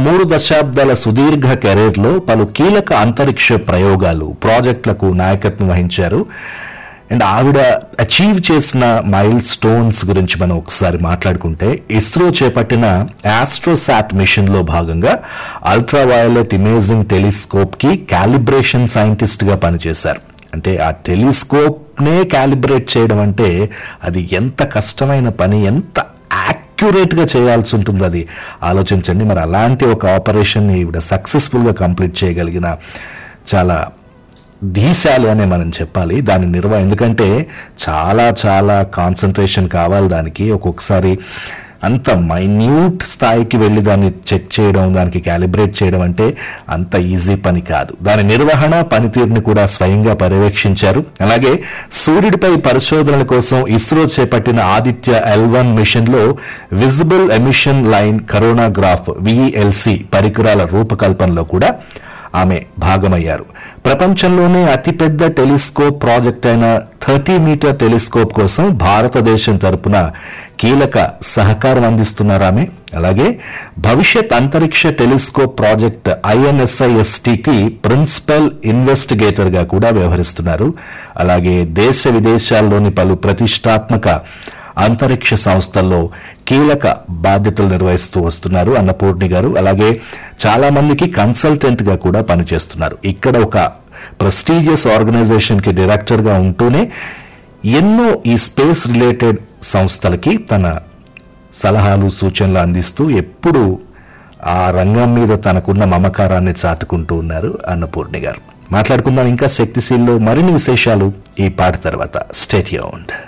మూడు దశాబ్దాల సుదీర్ఘ కెరీర్లో పలు కీలక అంతరిక్ష ప్రయోగాలు ప్రాజెక్టులకు నాయకత్వం వహించారు అండ్ ఆవిడ అచీవ్ చేసిన మైల్ స్టోన్స్ గురించి మనం ఒకసారి మాట్లాడుకుంటే ఇస్రో చేపట్టిన ఆస్ట్రోసాట్ మిషన్ లో భాగంగా అల్ట్రా వయలెట్ ఇమేజింగ్ టెలిస్కోప్ కి క్యాలిబ్రేషన్ సైంటిస్ట్ గా పనిచేశారు అంటే ఆ టెలిస్కోప్ నే క్యాలిబ్రేట్ చేయడం అంటే అది ఎంత కష్టమైన పని ఎంత యాక్యురేట్ గా చేయాల్సి ఉంటుంది అది ఆలోచించండి మరి అలాంటి ఒక ఆపరేషన్ ఈవిడ సక్సెస్ఫుల్ గా కంప్లీట్ చేయగలిగిన చాలా ధీశాలి అనే మనం చెప్పాలి దాని నిర్వ ఎందుకంటే చాలా చాలా కాన్సన్ట్రేషన్ కావాలి దానికి ఒక్కొక్కసారి అంత మైన్యూట్ స్థాయికి వెళ్ళి దాన్ని చెక్ చేయడం దానికి క్యాలిబ్రేట్ చేయడం అంటే అంత ఈజీ పని కాదు దాని నిర్వహణ పనితీరుని కూడా స్వయంగా పర్యవేక్షించారు అలాగే సూర్యుడిపై పరిశోధనల కోసం ఇస్రో చేపట్టిన ఆదిత్య ఎల్ వన్ మిషన్ లో visible emission line coronagraph VELC పరికరాల రూపకల్పనలో కూడా ఆమె భాగమయ్యారు ప్రపంచంలోనే అతిపెద్ద టెలిస్కోప్ ప్రాజెక్ట్ అయిన థర్టీ మీటర్ టెలిస్కోప్ కోసం భారతదేశం తరపున కీలక సహకారం అందిస్తున్నారు ఆమె అలాగే భవిష్యత్ అంతరిక్ష టెలిస్కోప్ ప్రాజెక్ట్ ఐఎన్ఎస్ఐఎస్టికి ప్రిన్సిపల్ ఇన్వెస్టిగేటర్ గా కూడా వ్యవహరిస్తున్నారు అలాగే దేశ విదేశాల్లోని పలు ప్రతిష్టాత్మక అంతరిక్ష సంస్థల్లో కీలక బాధ్యతలు నిర్వహిస్తూ వస్తున్నారు అన్నపూర్ణి గారు అలాగే చాలా మందికి కన్సల్టెంట్ గా కూడా పనిచేస్తున్నారు ఇక్కడ ఒక ప్రెస్టీజియస్ ఆర్గనైజేషన్ కి డైరెక్టర్ గా ఉంటూనే ఎన్నో ఈ స్పేస్ రిలేటెడ్ సంస్థలకి తన సలహాలు సూచనలు అందిస్తూ ఎప్పుడు ఆ రంగం మీద తనకున్న మమకారాన్ని చాటుకుంటూ ఉన్నారు అన్నపూర్ణి గారు మాట్లాడుకుందాం ఇంకా శక్తిశీల్లో మరిన్ని విశేషాలు ఈ పాట తర్వాత స్టేట్ యూన్డ్